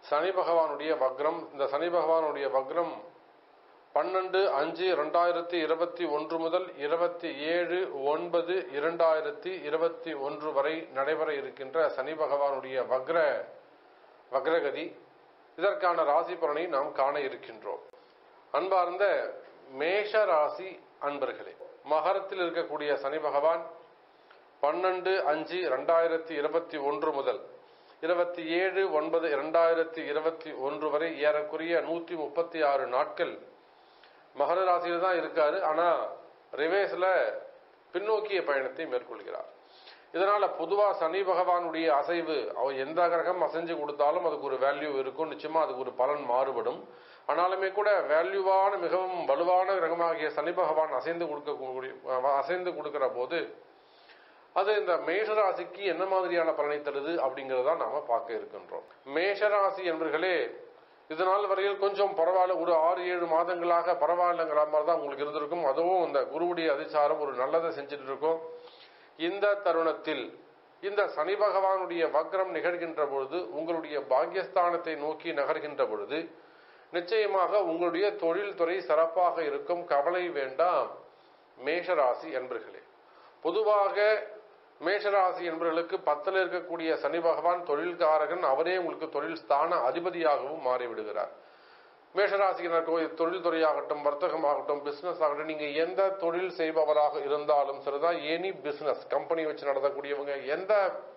சனி பகவானுடைய வக்ரம் இந்த சனி பகவானுடைய வக்ரம் பன்னெண்டு அஞ்சு இரண்டாயிரத்தி இருபத்தி ஒன்று முதல் இருபத்தி ஏழு ஒன்பது இரண்டாயிரத்தி இருபத்தி ஒன்று வரை நடைபெற இருக்கின்ற சனி பகவானுடைய வக்ர வக்ரகதி இதற்கான ராசி பலனை நாம் காண இருக்கின்றோம் அன்பார்ந்த மேஷ ராசி அன்பர்களே மகரத்தில் இருக்கக்கூடிய சனி பகவான் பன்னெண்டு அஞ்சு இரண்டாயிரத்தி இருபத்தி ஒன்று முதல் இருபத்தி ஏழு ஒன்பது இரண்டாயிரத்தி இருபத்தி ஒன்று வரை ஏறக்குறைய நூத்தி முப்பத்தி ஆறு நாட்கள் மகர ராசியில தான் இருக்காரு ஆனா ரிவேஸ்ல பின்னோக்கிய பயணத்தை மேற்கொள்கிறார் இதனால பொதுவா சனி பகவானுடைய அசைவு அவர் எந்த கிரகம் அசைஞ்சு கொடுத்தாலும் அதுக்கு ஒரு வேல்யூ இருக்கும் நிச்சயமா அதுக்கு ஒரு பலன் மாறுபடும் ஆனாலுமே கூட வேல்யூவான மிகவும் வலுவான கிரகமாகிய சனி பகவான் அசைந்து கொடுக்கக்கூடிய அசைந்து கொடுக்கிற போது அது இந்த மேஷராசிக்கு என்ன மாதிரியான பலனை தருது அப்படிங்கறத நாம பார்க்க இருக்கின்றோம் மேஷராசி என்பர்களே இது நாள் வரையில் கொஞ்சம் பரவாயில்ல ஒரு ஆறு ஏழு மாதங்களாக பரவாயில்லைங்கிற மாதிரி தான் உங்களுக்கு இருந்திருக்கும் அதுவும் இந்த குருவுடைய அதிசாரம் ஒரு நல்லதை செஞ்சுட்டு இருக்கும் இந்த தருணத்தில் இந்த சனி பகவானுடைய வக்ரம் நிகழ்கின்ற பொழுது உங்களுடைய பாக்கியஸ்தானத்தை நோக்கி நகர்கின்ற பொழுது நிச்சயமாக உங்களுடைய தொழில்துறை சிறப்பாக இருக்கும் கவலை வேண்டாம் மேஷராசி என்பர்களே பொதுவாக மேஷராசி என்பவர்களுக்கு பத்தில் இருக்கக்கூடிய சனி பகவான் தொழில்காரகன் அவரே உங்களுக்கு தொழில் ஸ்தான அதிபதியாகவும் மாறிவிடுகிறார் மேஷராசியினருக்கு தொழில் துறையாகட்டும் வர்த்தகமாகட்டும் பிசினஸ் ஆகட்டும் நீங்க எந்த தொழில் செய்பவராக இருந்தாலும் சரிதான் எனி பிசினஸ் கம்பெனி வச்சு நடத்தக்கூடியவங்க எந்த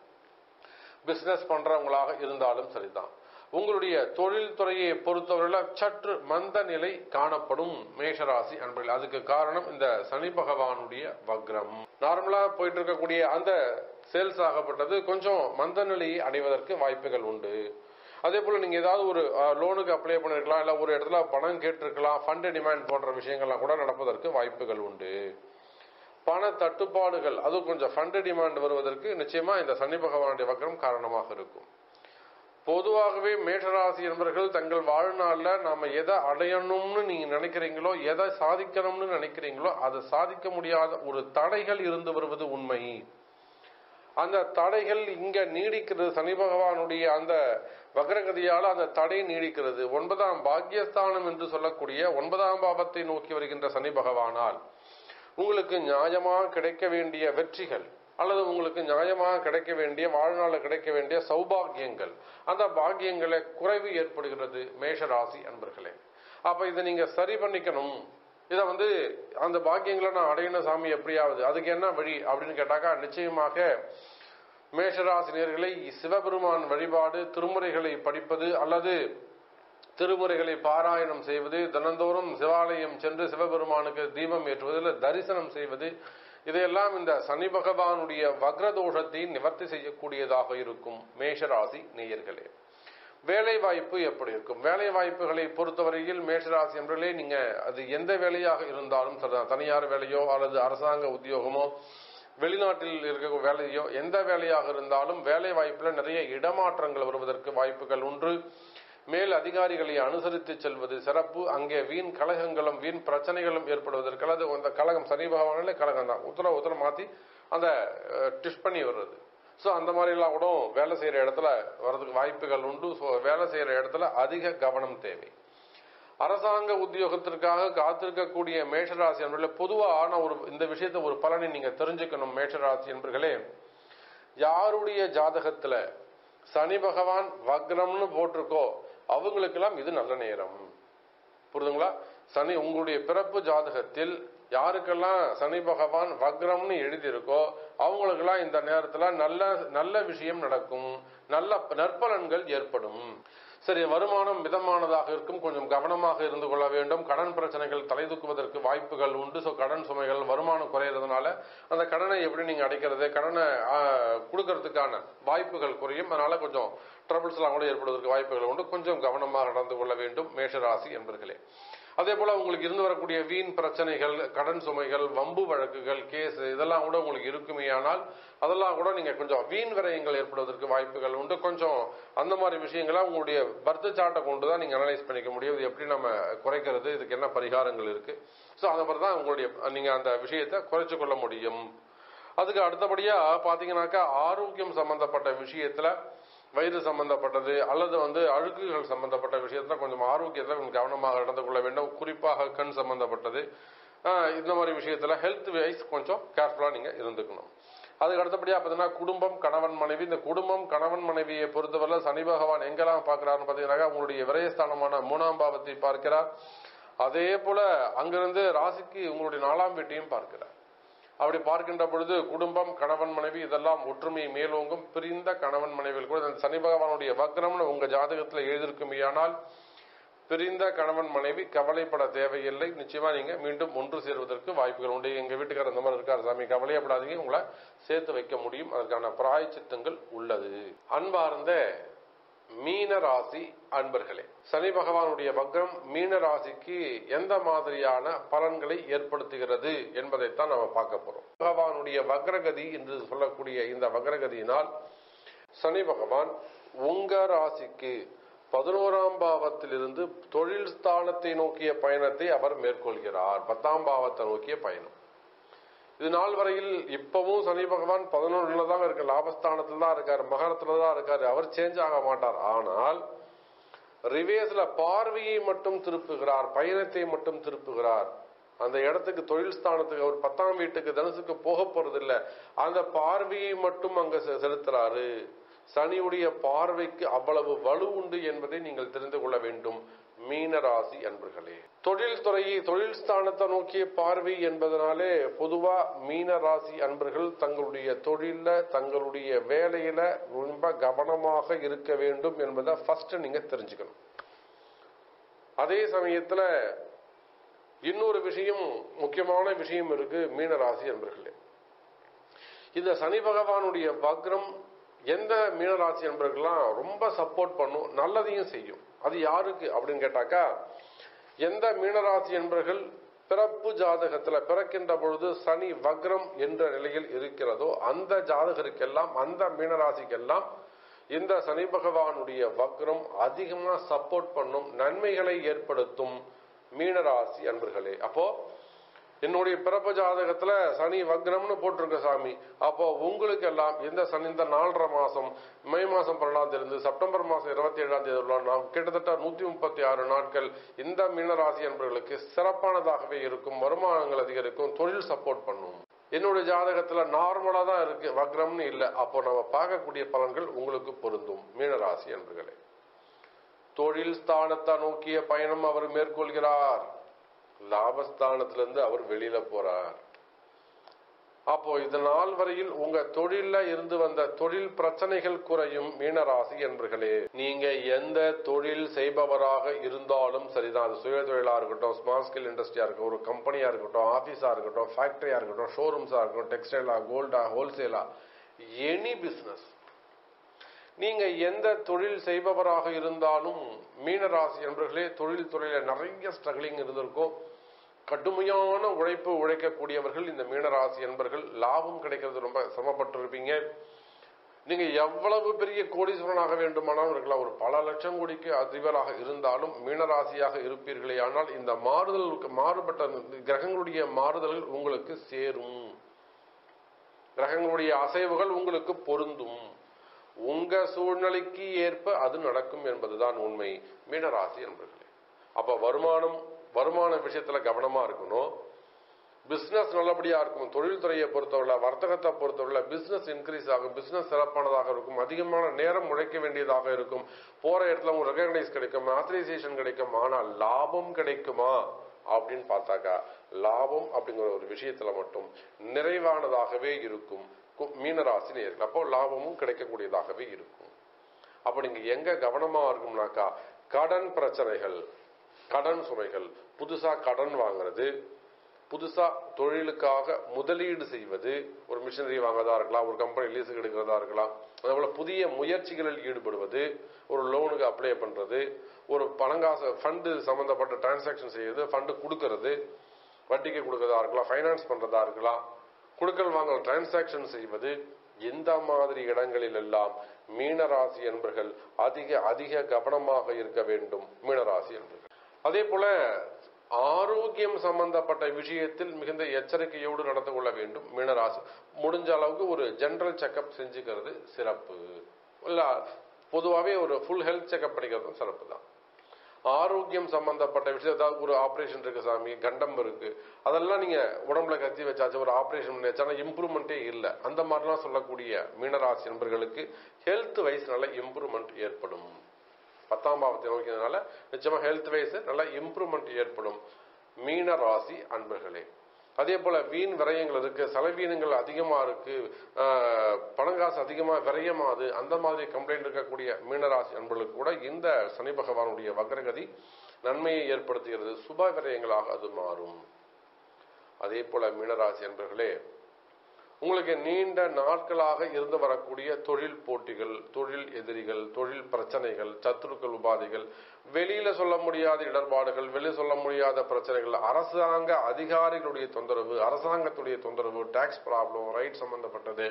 பிசினஸ் பண்றவங்களாக இருந்தாலும் சரிதான் உங்களுடைய தொழில் துறையை பொறுத்தவரையில சற்று மந்த நிலை காணப்படும் மேஷராசி அன்பர்கள் அதுக்கு காரணம் இந்த சனி பகவானுடைய வக்ரம் நார்மலா போயிட்டு இருக்கக்கூடிய அந்த சேல்ஸ் ஆகப்பட்டது கொஞ்சம் மந்த நிலையை அடைவதற்கு வாய்ப்புகள் உண்டு அதே போல நீங்க ஏதாவது ஒரு லோனுக்கு அப்ளை பண்ணிருக்கலாம் இல்ல ஒரு இடத்துல பணம் கேட்டிருக்கலாம் ஃபண்ட் டிமாண்ட் போன்ற விஷயங்கள்லாம் கூட நடப்பதற்கு வாய்ப்புகள் உண்டு பண தட்டுப்பாடுகள் அது கொஞ்சம் ஃபண்ட் டிமாண்ட் வருவதற்கு நிச்சயமா இந்த சனி பகவானுடைய வக்ரம் காரணமாக இருக்கும் பொதுவாகவே மேஷராசி என்பவர்கள் தங்கள் வாழ்நாள்ல நாம எதை அடையணும்னு நீங்க நினைக்கிறீங்களோ எதை சாதிக்கணும்னு நினைக்கிறீங்களோ அதை சாதிக்க முடியாத ஒரு தடைகள் இருந்து வருவது உண்மை அந்த தடைகள் இங்க நீடிக்கிறது சனி பகவானுடைய அந்த வக்ரகதியால அந்த தடை நீடிக்கிறது ஒன்பதாம் பாக்கியஸ்தானம் என்று சொல்லக்கூடிய ஒன்பதாம் பாவத்தை நோக்கி வருகின்ற சனி பகவானால் உங்களுக்கு நியாயமாக கிடைக்க வேண்டிய வெற்றிகள் அல்லது உங்களுக்கு நியாயமாக கிடைக்க வேண்டிய வாழ்நாளில் கிடைக்க வேண்டிய சௌபாகியங்கள் அந்த பாக்கியங்களை குறைவு ஏற்படுகிறது மேஷராசி அன்பர்களே அப்ப இதை நீங்க சரி பண்ணிக்கணும் இதை வந்து அந்த பாக்கியங்களை நான் அடையணும் சாமி எப்படியாவது அதுக்கு என்ன வழி அப்படின்னு கேட்டாக்கா நிச்சயமாக மேஷராசினியர்களை சிவபெருமான் வழிபாடு திருமுறைகளை படிப்பது அல்லது திருமுறைகளை பாராயணம் செய்வது தினந்தோறும் சிவாலயம் சென்று சிவபெருமானுக்கு தீபம் ஏற்றுவது தரிசனம் செய்வது இதையெல்லாம் இந்த சனி பகவானுடைய வக்ரதோஷத்தை நிவர்த்தி செய்யக்கூடியதாக இருக்கும் மேஷராசி நேயர்களே வேலை வாய்ப்பு எப்படி இருக்கும் வேலை வாய்ப்புகளை பொறுத்தவரையில் மேஷராசி என்பர்களே நீங்க அது எந்த வேலையாக இருந்தாலும் சரிதான் தனியார் வேலையோ அல்லது அரசாங்க உத்தியோகமோ வெளிநாட்டில் இருக்க வேலையோ எந்த வேலையாக இருந்தாலும் வேலை வாய்ப்புல நிறைய இடமாற்றங்கள் வருவதற்கு வாய்ப்புகள் உண்டு மேல் அதிகாரிகளை அனுசரித்து செல்வது சிறப்பு அங்கே வீண் கழகங்களும் வீண் பிரச்சனைகளும் ஏற்படுவதற்கு அல்லது அந்த கழகம் சனி பகவானிலே கழகம் தான் உத்தர உத்தர மாத்தி அந்த டிஷ் பண்ணி வர்றது ஸோ அந்த மாதிரிலாம் கூட வேலை செய்யற இடத்துல வர்றதுக்கு வாய்ப்புகள் உண்டு ஸோ வேலை செய்யற இடத்துல அதிக கவனம் தேவை அரசாங்க உத்தியோகத்திற்காக காத்திருக்கக்கூடிய மேஷராசி என்பர்களே பொதுவாக நான் ஒரு இந்த விஷயத்தை ஒரு பலனை நீங்க தெரிஞ்சுக்கணும் மேஷராசி என்பர்களே யாருடைய ஜாதகத்துல சனி பகவான் வக்ரம்னு போட்டிருக்கோ அவங்களுக்கெல்லாம் இது நல்ல நேரம் புரிதுங்களா சனி உங்களுடைய பிறப்பு ஜாதகத்தில் யாருக்கெல்லாம் சனி பகவான் வக்ரம்னு எழுதியிருக்கோ அவங்களுக்கெல்லாம் இந்த நேரத்துல நல்ல நல்ல விஷயம் நடக்கும் நல்ல நற்பலன்கள் ஏற்படும் சரி வருமானம் மிதமானதாக இருக்கும் கொஞ்சம் கவனமாக இருந்து கொள்ள வேண்டும் கடன் பிரச்சனைகள் தலை தூக்குவதற்கு வாய்ப்புகள் உண்டு ஸோ கடன் சுமைகள் வருமானம் குறையிறதுனால அந்த கடனை எப்படி நீங்க அடைக்கிறது கடனை கொடுக்கறதுக்கான வாய்ப்புகள் குறையும் அதனால கொஞ்சம் ட்ரபிள்ஸ் எல்லாம் கூட ஏற்படுவதற்கு வாய்ப்புகள் உண்டு கொஞ்சம் கவனமாக நடந்து கொள்ள வேண்டும் மேஷராசி என்பர்களே அதே போல உங்களுக்கு இருந்து வரக்கூடிய வீண் பிரச்சனைகள் கடன் சுமைகள் வம்பு வழக்குகள் கேஸ் இதெல்லாம் கூட உங்களுக்கு இருக்குமே ஆனால் அதெல்லாம் கூட நீங்க கொஞ்சம் வீண் விரயங்கள் ஏற்படுவதற்கு வாய்ப்புகள் உண்டு கொஞ்சம் அந்த மாதிரி விஷயங்களை உங்களுடைய பர்த் சார்ட்டை கொண்டு தான் நீங்க அனலைஸ் பண்ணிக்க முடியும் இது எப்படி நம்ம குறைக்கிறது இதுக்கு என்ன பரிகாரங்கள் இருக்கு ஸோ அந்த மாதிரி தான் உங்களுடைய நீங்க அந்த விஷயத்தை குறைச்சு கொள்ள முடியும் அதுக்கு அடுத்தபடியா பாத்தீங்கன்னாக்கா ஆரோக்கியம் சம்பந்தப்பட்ட விஷயத்துல வயிறு சம்பந்தப்பட்டது அல்லது வந்து அழுக்குகள் சம்பந்தப்பட்ட விஷயத்துல கொஞ்சம் ஆரோக்கியத்தை கொஞ்சம் கவனமாக நடந்து கொள்ள வேண்டும் குறிப்பாக கண் சம்பந்தப்பட்டது ஆஹ் இந்த மாதிரி விஷயத்துல ஹெல்த் வைஸ் கொஞ்சம் கேர்ஃபுல்லா நீங்க இருந்துக்கணும் அதுக்கு அடுத்தபடியா பார்த்தீங்கன்னா குடும்பம் கணவன் மனைவி இந்த குடும்பம் கணவன் மனைவியை பொறுத்தவரை சனி பகவான் எங்கெல்லாம் பார்க்கிறாருன்னு பார்த்தீங்கன்னா உங்களுடைய விரயஸ்தானமான மூணாம் பாவத்தை பார்க்கிறார் அதே போல அங்கிருந்து ராசிக்கு உங்களுடைய நாலாம் வீட்டையும் பார்க்கிறார் அப்படி பார்க்கின்ற பொழுது குடும்பம் கணவன் மனைவி இதெல்லாம் ஒற்றுமை மேலோங்கும் பிரிந்த கணவன் மனைவிகள் கூட இந்த சனி பகவானுடைய வக்ரம்னு உங்க ஜாதகத்துல எழுதியிருக்குமேயானால் பிரிந்த கணவன் மனைவி கவலைப்பட தேவையில்லை நிச்சயமா நீங்க மீண்டும் ஒன்று சேர்வதற்கு வாய்ப்புகள் உண்டு எங்க வீட்டுக்காரர் இந்த மாதிரி இருக்காரு சாமி கவலையப்படாதீங்க உங்களை சேர்த்து வைக்க முடியும் அதற்கான பிராயச்சித்தங்கள் உள்ளது அன்பார்ந்த மீன ராசி அன்பர்களே சனி பகவானுடைய வக்ரம் மீன ராசிக்கு எந்த மாதிரியான பலன்களை ஏற்படுத்துகிறது என்பதைத்தான் நம்ம பார்க்க போறோம் பகவானுடைய வக்ரகதி என்று சொல்லக்கூடிய இந்த வக்ரகதியினால் சனி பகவான் உங்க ராசிக்கு பதினோராம் பாவத்திலிருந்து தொழில் ஸ்தானத்தை நோக்கிய பயணத்தை அவர் மேற்கொள்கிறார் பத்தாம் பாவத்தை நோக்கிய பயணம் இது நாள் வரையில் இப்பவும் சனி பகவான் பதினொன்றுல தான் இருக்கு லாபஸ்தானத்துல தான் இருக்காரு மகரத்துல தான் இருக்காரு அவர் சேஞ்ச் ஆக மாட்டார் ஆனால் ரிவேஸ்ல பார்வையை மட்டும் திருப்புகிறார் பயணத்தை மட்டும் திருப்புகிறார் அந்த இடத்துக்கு தொழில் ஸ்தானத்துக்கு அவர் பத்தாம் வீட்டுக்கு தனுசுக்கு போக போறது இல்ல அந்த பார்வையை மட்டும் அங்க செ- செலுத்துறாரு சனியுடைய பார்வைக்கு அவ்வளவு வலு உண்டு என்பதை நீங்கள் தெரிந்து கொள்ள வேண்டும் மீனராசி அன்பர்களே தொழில் துறையை தொழில் ஸ்தானத்தை நோக்கிய பார்வை என்பதனாலே பொதுவா மீனராசி அன்பர்கள் தங்களுடைய தொழில்ல தங்களுடைய வேலையில ரொம்ப கவனமாக இருக்க வேண்டும் என்பதை ஃபர்ஸ்ட் நீங்க தெரிஞ்சுக்கணும் அதே சமயத்துல இன்னொரு விஷயம் முக்கியமான விஷயம் இருக்கு மீனராசி அன்பர்களே இந்த சனி பகவானுடைய வக்ரம் எந்த மீனராசி என்பர்கள்லாம் ரொம்ப சப்போர்ட் பண்ணும் நல்லதையும் செய்யும் அது யாருக்கு அப்படின்னு கேட்டாக்கா எந்த மீனராசி என்பர்கள் பிறப்பு ஜாதகத்துல பிறக்கின்ற பொழுது சனி வக்ரம் என்ற நிலையில் இருக்கிறதோ அந்த ஜாதகருக்கெல்லாம் அந்த மீனராசிக்கெல்லாம் இந்த சனி பகவானுடைய வக்ரம் அதிகமா சப்போர்ட் பண்ணும் நன்மைகளை ஏற்படுத்தும் மீனராசி அன்பர்களே அப்போ என்னுடைய பிறப்பு ஜாதகத்துல சனி வக்ரம்னு போட்டிருக்க சாமி அப்போ உங்களுக்கு எல்லாம் இந்த சனி இந்த நாலரை மாசம் மே மாசம் பன்னெண்டாம் தேதி இருந்து செப்டம்பர் மாசம் இருபத்தி ஏழாம் தேதி உள்ள நாம் கிட்டத்தட்ட நூத்தி முப்பத்தி ஆறு நாட்கள் இந்த மீனராசி என்பவர்களுக்கு சிறப்பானதாகவே இருக்கும் வருமானங்கள் அதிகரிக்கும் தொழில் சப்போர்ட் பண்ணும் என்னுடைய ஜாதகத்துல நார்மலா தான் இருக்கு வக்ரம்னு இல்லை அப்போ நம்ம பார்க்கக்கூடிய பலன்கள் உங்களுக்கு பொருந்தும் மீனராசி என்பர்களே தொழில் ஸ்தானத்தை நோக்கிய பயணம் அவர் மேற்கொள்கிறார் லாபஸ்தானத்திலிருந்து அவர் வெளியில போறார் அப்போ இது நாள் வரையில் உங்க தொழில்ல இருந்து வந்த தொழில் பிரச்சனைகள் குறையும் மீனராசி என்பர்களே நீங்க எந்த தொழில் செய்பவராக இருந்தாலும் சரிதான் அது சுய தொழிலா இருக்கட்டும் ஸ்மால் ஸ்கேல் இண்டஸ்ட்ரியா இருக்கட்டும் ஒரு கம்பெனியா இருக்கட்டும் ஆபீஸா இருக்கட்டும் ஃபேக்டரியா இருக்கட்டும் ஷோரூம்ஸா இருக்கட்டும் டெக்ஸ்டைலா கோல்டா ஹோல்சேலா எனி பிசினஸ் நீங்க எந்த தொழில் செய்பவராக இருந்தாலும் மீனராசி என்பர்களே தொழில் துறையில நிறைய ஸ்ட்ரகிளிங் இருந்திருக்கும் கடுமையான உழைப்பு உழைக்கக்கூடியவர்கள் இந்த மீனராசி என்பர்கள் லாபம் கிடைக்கிறது ரொம்ப சிரமப்பட்டு இருப்பீங்க நீங்க எவ்வளவு பெரிய கோடீஸ்வரனாக வேண்டுமானாலும் இருக்கலாம் ஒரு பல லட்சம் கோடிக்கு அதிபராக இருந்தாலும் மீனராசியாக இருப்பீர்களே ஆனால் இந்த மாறுதலுக்கு மாறுபட்ட கிரகங்களுடைய மாறுதல்கள் உங்களுக்கு சேரும் கிரகங்களுடைய அசைவுகள் உங்களுக்கு பொருந்தும் உங்க சூழ்நிலைக்கு ஏற்ப அது நடக்கும் என்பதுதான் உண்மை மீனராசி என்பர்களே அப்ப வருமானம் வருமான விஷயத்துல கவனமா இருக்கணும் பிசினஸ் நல்லபடியா இருக்கும் தொழில் துறையை பொறுத்தவரை வர்த்தகத்தை பொறுத்தவரை பிசினஸ் இன்க்ரீஸ் ஆகும் பிசினஸ் சிறப்பானதாக இருக்கும் அதிகமான நேரம் உழைக்க வேண்டியதாக இருக்கும் போற இடத்துல உங்களுக்கு ரெகனைஸ் கிடைக்கும் ஆத்தரைசேஷன் கிடைக்கும் ஆனால் லாபம் கிடைக்குமா அப்படின்னு பார்த்தாக்கா லாபம் அப்படிங்கிற ஒரு விஷயத்துல மட்டும் நிறைவானதாகவே இருக்கும் கு- மீனராசி நேர்கள் அப்போ லாபமும் கிடைக்கக்கூடியதாகவே இருக்கும் அப்ப நீங்க எங்க கவனமா இருக்கும்னாக்கா கடன் பிரச்சனைகள் கடன் சுமைகள் புதுசா கடன் வாங்குறது புதுசா தொழிலுக்காக முதலீடு செய்வது ஒரு மிஷினரி வாங்குறதா இருக்கலாம் ஒரு கம்பெனி லீஸுக்கு எடுக்கிறதா இருக்கலாம் அதேபோல புதிய முயற்சிகளில் ஈடுபடுவது ஒரு லோனுக்கு அப்ளை பண்றது ஒரு பணங்காசு ஃபண்டு சம்பந்தப்பட்ட டிரான்சாக்ஷன் செய்யறது ஃபண்டு கொடுக்கறது வட்டிக்கு கொடுக்கறதா இருக்கலாம் ஃபைனான்ஸ் பண்றதா இருக்கலாம் கொடுக்கல் வாங்கல் டிரான்சாக்ஷன் செய்வது எந்த மாதிரி இடங்களில் எல்லாம் மீனராசி என்பர்கள் அதிக அதிக கவனமாக இருக்க வேண்டும் மீனராசி என்பர்கள் அதே போல ஆரோக்கியம் சம்பந்தப்பட்ட விஷயத்தில் மிகுந்த எச்சரிக்கையோடு நடந்து கொள்ள வேண்டும் மீனராசி முடிஞ்ச அளவுக்கு ஒரு ஜெனரல் செக்கப் செஞ்சுக்கிறது சிறப்பு இல்ல பொதுவாகவே ஒரு ஃபுல் ஹெல்த் செக்அப் பண்ணிக்கிறதும் சிறப்பு தான் ஆரோக்கியம் சம்பந்தப்பட்ட விஷயம் ஏதாவது ஒரு ஆப்ரேஷன் இருக்கு சாமி கண்டம் இருக்கு அதெல்லாம் நீங்க உடம்புல கத்தி வச்சாச்சு ஒரு ஆப்ரேஷன் பண்ணி வச்சாலும் இம்ப்ரூவ்மெண்ட்டே இல்லை அந்த மாதிரிலாம் சொல்லக்கூடிய மீனராசி நண்பர்களுக்கு ஹெல்த் வைஸ் நல்ல இம்ப்ரூவ்மெண்ட் ஏற்படும் பத்தாம் பாவத்தை நோக்கியதுனால நிச்சயமா ஹெல்த் வைஸ் நல்ல இம்ப்ரூவ்மெண்ட் ஏற்படும் மீன ராசி அன்பர்களே அதே போல வீண் விரயங்கள் இருக்கு செலவீனங்கள் அதிகமா இருக்கு ஆஹ், பணங்காசு அதிகமா விரயமாது அந்த மாதிரி கம்ப்ளைண்ட் இருக்கக்கூடிய மீனராசி அன்பர்களுக்கு கூட இந்த சனி பகவானுடைய வக்ரகதி நன்மையை ஏற்படுத்துகிறது சுப விரயங்களாக அது மாறும் அதே போல மீனராசி அன்பர்களே உங்களுக்கு நீண்ட நாட்களாக இருந்து வரக்கூடிய தொழில் போட்டிகள் தொழில் எதிரிகள் தொழில் பிரச்சனைகள் சத்துருக்கள் உபாதைகள் வெளியில சொல்ல முடியாத இடர்பாடுகள் வெளியே சொல்ல முடியாத பிரச்சனைகள் அரசாங்க அதிகாரிகளுடைய தொந்தரவு அரசாங்கத்துடைய தொந்தரவு டாக்ஸ் ப்ராப்ளம் ரைட் சம்பந்தப்பட்டது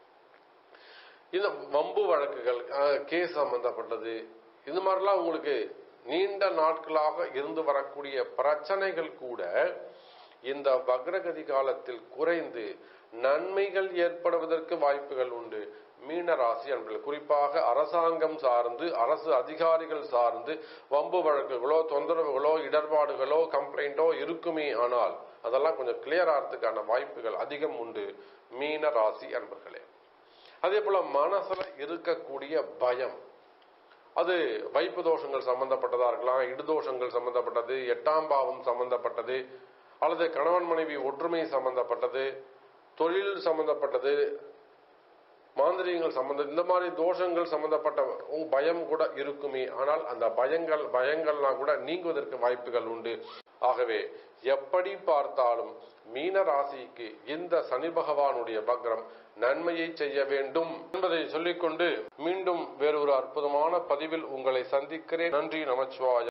இந்த வம்பு வழக்குகள் கேஸ் சம்பந்தப்பட்டது இது மாதிரிலாம் உங்களுக்கு நீண்ட நாட்களாக இருந்து வரக்கூடிய பிரச்சனைகள் கூட இந்த வக்ரகதி காலத்தில் குறைந்து நன்மைகள் ஏற்படுவதற்கு வாய்ப்புகள் உண்டு மீன ராசி அன்பர்கள் குறிப்பாக அரசாங்கம் சார்ந்து அரசு அதிகாரிகள் சார்ந்து வம்பு வழக்குகளோ தொந்தரவுகளோ இடர்பாடுகளோ கம்ப்ளைண்டோ இருக்குமே ஆனால் அதெல்லாம் கொஞ்சம் கிளியர் ஆகிறதுக்கான வாய்ப்புகள் அதிகம் உண்டு மீன ராசி அன்பர்களே அதே போல மனசுல இருக்கக்கூடிய பயம் அது வைப்பு தோஷங்கள் சம்பந்தப்பட்டதா இருக்கலாம் இடுதோஷங்கள் சம்பந்தப்பட்டது எட்டாம் பாவம் சம்பந்தப்பட்டது அல்லது கணவன் மனைவி ஒற்றுமை சம்பந்தப்பட்டது தொழில் சம்பந்தப்பட்டது மாந்திரிகங்கள் சம்பந்த இந்த மாதிரி தோஷங்கள் சம்பந்தப்பட்ட உங்க பயம் கூட இருக்குமே ஆனால் அந்த பயங்கள் பயங்கள்லாம் கூட நீங்குவதற்கு வாய்ப்புகள் உண்டு ஆகவே எப்படி பார்த்தாலும் மீன ராசிக்கு இந்த சனி பகவானுடைய பக்ரம் நன்மையை செய்ய வேண்டும் என்பதை சொல்லிக்கொண்டு மீண்டும் வேறொரு அற்புதமான பதிவில் உங்களை சந்திக்கிறேன் நன்றி நமச்சிவாய